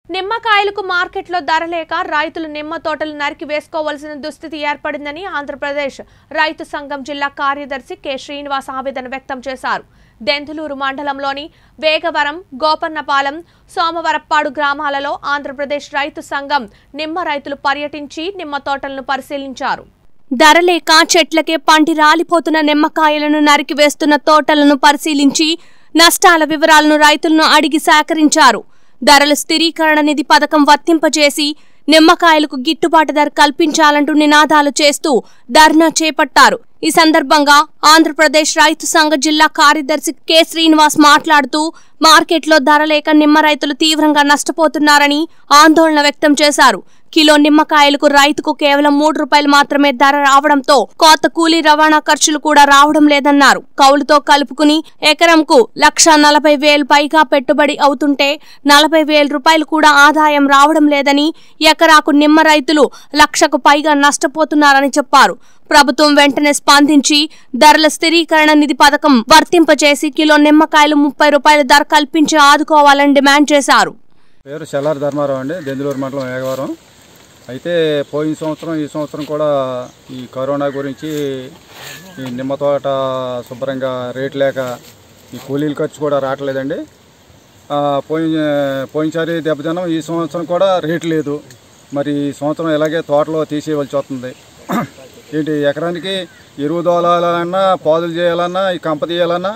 నిమ్మకాయలకు మార్కెట్లో ధర లేక రైతులు నిమ్మ తోటలు నరికి వేసుకోవాల్సిన దుస్థితి ఏర్పడిందని ఆంధ్రప్రదేశ్ రైతు సంఘం జిల్లా కార్యదర్శి కె శ్రీనివాస్ ఆవేదన వ్యక్తం చేశారు దెందులూరు మండలంలోని వేగవరం గోపన్నపాలెం సోమవరప్పాడు గ్రామాలలో ఆంధ్రప్రదేశ్ రైతు సంఘం నిమ్మ రైతులు పర్యటించి నిమ్మ తోటలను పరిశీలించారు ధర లేక చెట్లకే పంటి రాలిపోతున్న నిమ్మకాయలను నరికి వేస్తున్న తోటలను పరిశీలించి నష్టాల వివరాలను రైతులను అడిగి సేకరించారు ధరల స్థిరీకరణ నిధి పథకం వర్తింపజేసి నిమ్మకాయలకు గిట్టుబాటు ధర కల్పించాలంటూ నినాదాలు చేస్తూ ధర్నా చేపట్టారు ఈ సందర్భంగా ఆంధ్రప్రదేశ్ రైతు సంఘ జిల్లా కార్యదర్శి కె శ్రీనివాస్ మాట్లాడుతూ మార్కెట్లో ధర లేక నిమ్మ రైతులు తీవ్రంగా నష్టపోతున్నారని ఆందోళన వ్యక్తం చేశారు కిలో నిమ్మకాయలకు రైతుకు కేవలం మూడు రూపాయలు మాత్రమే ధర రావడంతో కోత కూలీ రవాణా ఖర్చులు కూడా రావడం లేదన్నారు కౌలుతో కలుపుకుని ఎకరంకు లక్ష నలభై వేలు పైగా పెట్టుబడి అవుతుంటే నలభై వేల రూపాయలు కూడా ఆదాయం రావడం లేదని ఎకరాకు నిమ్మ రైతులు లక్షకు పైగా నష్టపోతున్నారని చెప్పారు ప్రభుత్వం వెంటనే స్పందించి ధరల స్థిరీకరణ నిధి పథకం వర్తింపజేసి కిలో నిమ్మకాయలు ముప్పై రూపాయల ధర కల్పించి ఆదుకోవాలని డిమాండ్ చేశారు పేరు చెల్లారి ధర్మారావు అండి దెందులూరు మండలం వేగవరం అయితే పోయిన సంవత్సరం ఈ సంవత్సరం కూడా ఈ కరోనా గురించి ఈ నిమ్మ తోట శుభ్రంగా రేట్ లేక ఈ కూలీల ఖర్చు కూడా రావట్లేదండి ఆ, పోయిన పోయినసారి దెబ్బతిన్నాం ఈ సంవత్సరం కూడా రేట్ లేదు మరి ఈ సంవత్సరం ఇలాగే తోటలో తీసేయవలసి వస్తుంది ఏంటి ఎకరానికి ఎరువు దోలాలన్నా పాదులు చేయాలన్నా ఈ కంప తీయాలన్నా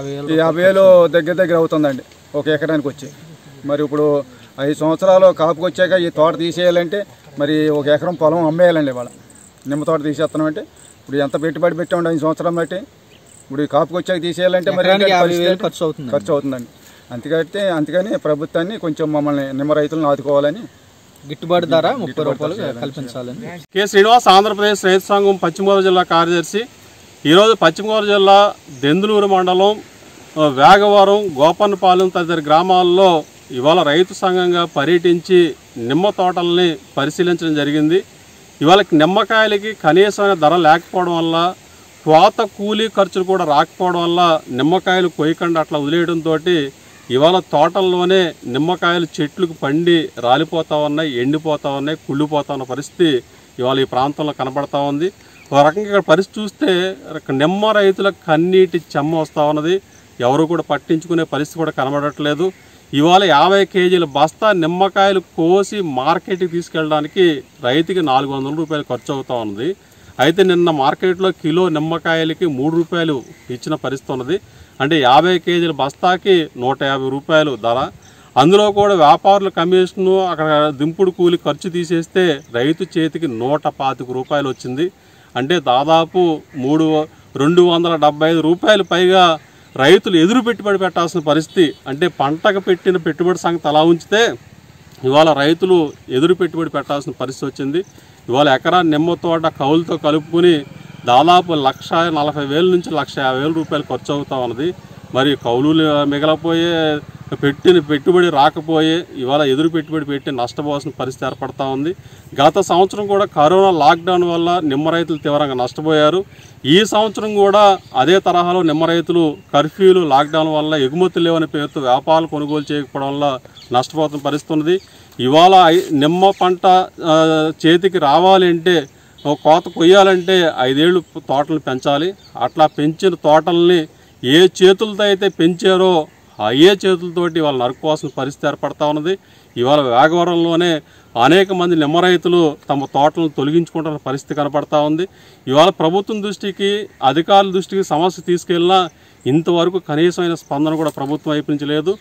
ఈ యాభై వేలు దగ్గర దగ్గర అవుతుందండి ఒక ఎకరానికి వచ్చి మరి ఇప్పుడు ఐదు సంవత్సరాలు కాపుకి వచ్చాక ఈ తోట తీసేయాలంటే మరి ఒక ఎకరం పొలం అమ్మేయాలండి ఇవాళ నిమ్మ తోట తీసేస్తున్నామంటే ఇప్పుడు ఎంత పెట్టుబడి పెట్టామండి ఐదు సంవత్సరం బట్టి ఇప్పుడు ఈ కాపుకి వచ్చాక తీసేయాలంటే మరి ఎకరానికి ఏంటంటే యాభై పరిస్థితి వేలు ఖర్చు అవుతుందండి. ఖర్చు అవుతుందండి అందుకని అందుకని ప్రభుత్వాన్ని కొంచెం మమ్మల్ని నిమ్మ రైతులను ఆదుకోవాలని గిట్టుబాటు ధర ముప్పై రూపాయలు కల్పించాలని కె శ్రీనివాస్ ఆంధ్రప్రదేశ్ రైతు సంఘం పశ్చిమ గోదావరి జిల్లా కార్యదర్శి ఈరోజు పశ్చిమ గోదావరి జిల్లా దెందులూరు మండలం ఆ, వేగవరం గోపన్నపాలెం తదితర గ్రామాల్లో ఇవాళ రైతు సంఘంగా పర్యటించి నిమ్మ తోటల్ని పరిశీలించడం జరిగింది ఇవాళ నిమ్మకాయలకి కనీసమైన ధర లేకపోవడం వల్ల కోత కూలీ ఖర్చులు కూడా రాకపోవడం వల్ల నిమ్మకాయలు కొయ్యకుండా అట్లా వదిలేయడంతో ఇవాళ తోటల్లోనే నిమ్మకాయలు చెట్లకు పండి రాలిపోతా ఉన్నాయి ఎండిపోతా ఉన్నాయి కుళ్ళిపోతా ఉన్న పరిస్థితి ఇవాళ ఈ ప్రాంతంలో కనబడతా ఉంది ఒక రకంగా ఇక్కడ పరిస్థితి చూస్తే నిమ్మ రైతుల కన్నీటి చెమ్మ వస్తూ ఉన్నది ఎవరు కూడా పట్టించుకునే పరిస్థితి కూడా కనబడట్లేదు ఇవాళ యాభై కేజీల బస్తా నిమ్మకాయలు కోసి మార్కెట్కి తీసుకెళ్ళడానికి రైతుకి నాలుగు వందల రూపాయలు ఖర్చు అవుతా ఉన్నది అయితే నిన్న మార్కెట్లో కిలో నిమ్మకాయలకి మూడు రూపాయలు ఇచ్చిన పరిస్థితి ఉన్నది అంటే యాభై కేజీల బస్తాకి నూట యాభై రూపాయలు ధర అందులో కూడా వ్యాపారుల కమిషను అక్కడ దింపుడు కూలి ఖర్చు తీసేస్తే రైతు చేతికి నూట పాతిక రూపాయలు వచ్చింది అంటే దాదాపు మూడు రెండు వందల డెబ్బై ఐదు రూపాయలు పైగా రైతులు ఎదురు పెట్టుబడి పెట్టాల్సిన పరిస్థితి అంటే పంటకు పెట్టిన పెట్టుబడి సంగతి అలా ఉంచితే ఇవాళ రైతులు ఎదురు పెట్టుబడి పెట్టాల్సిన పరిస్థితి వచ్చింది ఇవాళ ఎకరా నిమ్మ తోట కౌలుతో కలుపుకుని దాదాపు లక్ష నలభై వేల నుంచి లక్ష యాభై వేల రూపాయలు ఖర్చు అవుతా ఉన్నది మరి కౌలు మిగలపోయే పెట్టిన పెట్టుబడి రాకపోయే ఇవాళ ఎదురు పెట్టుబడి పెట్టి నష్టపోవాల్సిన పరిస్థితి ఏర్పడతా ఉంది గత సంవత్సరం కూడా కరోనా లాక్డౌన్ వల్ల నిమ్మ రైతులు తీవ్రంగా నష్టపోయారు ఈ సంవత్సరం కూడా అదే తరహాలో నిమ్మ రైతులు కర్ఫ్యూలు లాక్డౌన్ వల్ల ఎగుమతులు లేవనే పేరుతో వ్యాపారాలు కొనుగోలు చేయకపోవడం వల్ల నష్టపోతున్న పరిస్థితి ఉంది ఇవాళ ఐ- నిమ్మ పంట ఆ, చేతికి రావాలి అంటే ఓ కోత కొయ్యాలంటే ఐదేళ్ళు తోటలు పెంచాలి అట్లా పెంచిన తోటల్ని ఏ చేతులతో అయితే పెంచారో అయ్యే చేతులతోటి వాళ్ళు నరుకోవాల్సిన పరిస్థితి ఏర్పడతా ఉన్నది ఇవాళ వేగవరంలోనే అనేక మంది నిమ్మ రైతులు తమ తోటలను తొలగించుకుంటున్న పరిస్థితి కనపడతా ఉంది ఇవాళ ప్రభుత్వం దృష్టికి అధికారుల దృష్టికి సమస్య తీసుకెళ్ళినా ఇంతవరకు కనీసమైన స్పందన కూడా ప్రభుత్వం వైపు నుంచి లేదు